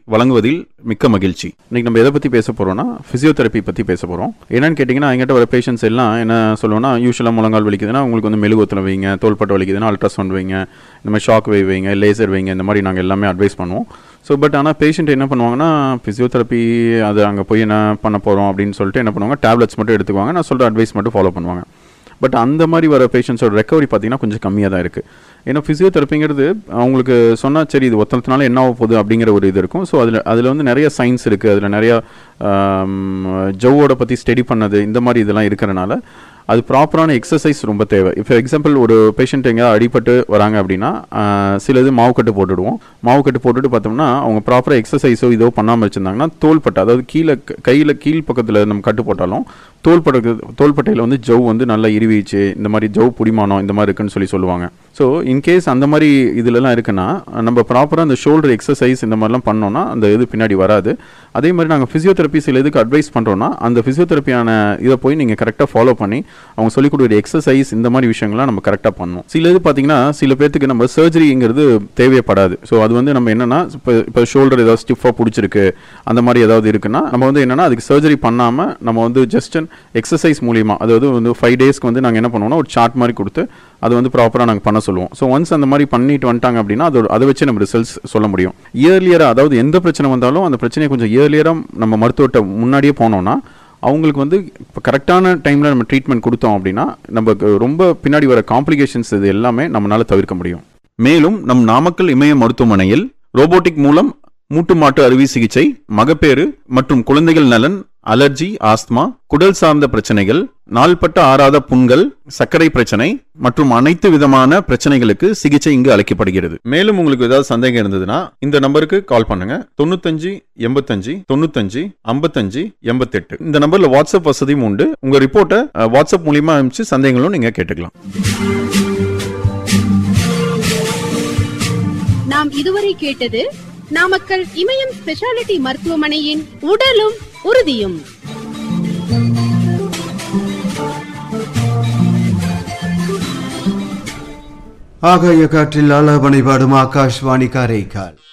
வழங்குவதில் மிக்க மகிழ்ச்சி இன்னைக்கு நம்ம எதை பற்றி பேச போகிறோம்னா ஃபிசியோதெரப்பி பற்றி பேச போகிறோம் என்னன்னு கேட்டிங்கன்னா எங்கிட்ட வர பேஷண்ட்ஸ் எல்லாம் என்ன சொல்லுவோம்னா யூஸ்வலாக முழங்கால் வலிக்குதுன்னா உங்களுக்கு வந்து மெழுகுவத்தில் வைங்க தோள்பட்டை வலிக்குதுன்னா அல்ட்ராசவுண்ட் வைங்க இந்த மாதிரி ஷாக் வே வைங்க லேசர் வைங்க இந்த மாதிரி நாங்கள் எல்லாமே அட்வைஸ் பண்ணுவோம் ஸோ பட் ஆனால் பேஷண்ட் என்ன பண்ணுவாங்கன்னா ஃபிசியோதெரப்பி அது அங்கே போய் என்ன பண்ண போகிறோம் அப்படின்னு சொல்லிட்டு என்ன பண்ணுவாங்க டேப்லெட்ஸ் மட்டும் எடுத்துக்குவாங்க நான் சொல்கிற அட்வைஸ் மட்டும் ஃபாலோ பண்ணுவாங்க பட் அந்த மாதிரி வர பேஷண்ட்ஸோட ரெக்கவரி பார்த்தீங்கன்னா கொஞ்சம் கம்மியாக தான் இருக்குது ஏன்னா ஃபிசியோதெரப்பிங்கிறது அவங்களுக்கு சொன்னால் சரி இது ஒத்தனத்தினால என்ன ஆக போகுது அப்படிங்கிற ஒரு இது இருக்கும் ஸோ அதில் அதில் வந்து நிறைய சயின்ஸ் இருக்குது அதில் நிறையா ஜவ்வோட பற்றி ஸ்டடி பண்ணது இந்த மாதிரி இதெல்லாம் இருக்கிறனால அது ப்ராப்பரான எக்ஸசைஸ் ரொம்ப தேவை இப்போ எக்ஸாம்பிள் ஒரு பேஷண்ட் எங்கேயாவது அடிபட்டு வராங்க அப்படின்னா ஆஹ், சிலது மாவு கட்டு போட்டுடுவோம் மாவு கட்டு போட்டுட்டு பார்த்தோம்னா அவங்க ப்ராப்பராக எக்ஸசைஸோ இதோ பண்ணாமல் வச்சுருந்தாங்கன்னா தோள்பட்டை அதாவது கீழே கையில் கீழ் பக்கத்தில் நம்ம கட்டு போட்டாலும் தோள்பட்டை தோள்பட்டையில் வந்து ஜவ் வந்து நல்லா இறுவிச்சு இந்த மாதிரி ஜவ் புடிமானம் இந்த மாதிரி இருக்குன்னு சொல்லி சொல்லுவாங்க ஸோ இன்கேஸ் அந்த மாதிரி இதுலலாம் இருக்குன்னா நம்ம ப்ராப்பராக அந்த ஷோல்டர் எக்ஸசைஸ் இந்த மாதிரிலாம் பண்ணோம்னா அந்த இது பின்னாடி வராது அதே மாதிரி நாங்கள் ஃபிசியோதெரப்பி சில இதுக்கு அட்வைஸ் பண்ணுறோன்னா அந்த ஃபிசியோதெரப்பியான இதை போய் நீங்கள் கரெக்டாக ஃபாலோ பண்ணி அவங்க சொல்லிக் கொடுக்குற எக்ஸசைஸ் இந்த மாதிரி விஷயங்கள்லாம் நம்ம கரெக்டாக பண்ணணும் சில இது பார்த்தீங்கன்னா சில பேர்த்துக்கு நம்ம சர்ஜரிங்கிறது தேவைப்படாது ஸோ அது வந்து நம்ம என்னன்னா இப்போ இப்போ ஷோல்டர் ஏதாவது ஸ்டிஃபாக பிடிச்சிருக்கு அந்த மாதிரி ஏதாவது இருக்குன்னா நம்ம வந்து என்னன்னா அதுக்கு சர்ஜரி பண்ணாமல் நம்ம வந்து ஜஸ்ட் அண்ட் எக்ஸசைஸ் மூலியமா அதாவது வந்து ஃபைவ் டேஸ்க்கு வந்து நாங்கள் என்ன பண்ணுவோம்னா ஒரு சார்ட் மாதிரி கொடுத்து அது வந்து ப்ராப்பராக நாங்கள் பண்ண சொல்லுவோம் ஸோ ஒன்ஸ் அந்த மாதிரி பண்ணிட்டு வந்துட்டாங்க அப்படின்னா அது அதை வச்சு நம்ம ரிசல்ட்ஸ் சொல்ல முடியும் இயர்லியராக அதாவது எந்த பிரச்சனை வந்தாலும் அந்த பிரச்சனையை கொஞ்சம் இயர்லியராக நம்ம மருத்துவர்கிட்ட முன்னாடியே போனோம்னா அவங்களுக்கு வந்து இப்போ கரெக்டான டைமில் நம்ம ட்ரீட்மெண்ட் கொடுத்தோம் அப்படின்னா நமக்கு ரொம்ப பின்னாடி வர காம்ப்ளிகேஷன்ஸ் இது எல்லாமே நம்மளால தவிர்க்க முடியும் மேலும் நம் நாமக்கல் இமய மருத்துவமனையில் ரோபோட்டிக் மூலம் மூட்டு மாட்டு அறுவை சிகிச்சை மகப்பேறு மற்றும் குழந்தைகள் நலன் அலர்ஜி ஆஸ்துமா குடல் சார்ந்த பிரச்சனைகள் நாள்பட்ட ஆறாத புண்கள் சர்க்கரை பிரச்சனை மற்றும் அனைத்து விதமான பிரச்சனைகளுக்கு சிகிச்சை இங்கு அளிக்கப்படுகிறது மேலும் உங்களுக்கு ஏதாவது சந்தேகம் இருந்ததுன்னா இந்த நம்பருக்கு கால் பண்ணுங்க தொண்ணூத்தஞ்சு எண்பத்தஞ்சு தொண்ணூத்தஞ்சு ஐம்பத்தஞ்சு எண்பத்தெட்டு இந்த நம்பர்ல வாட்ஸ்அப் வசதியும் உண்டு உங்க ரிப்போர்ட்டை அஹ், வாட்ஸ்அப் மூலியமா அனுப்பிச்சு சந்தேகங்களும் நீங்க கேட்டுக்கலாம் நாம் இதுவரை கேட்டது நாமக்கல் இமயம் ஸ்பெஷாலிட்டி மருத்துவமனையின் உடலும் உறுதியும் ஆகாய காற்றில் ஆலாபனை பாடும் ஆகாஷ்வாணி காரைக்கால்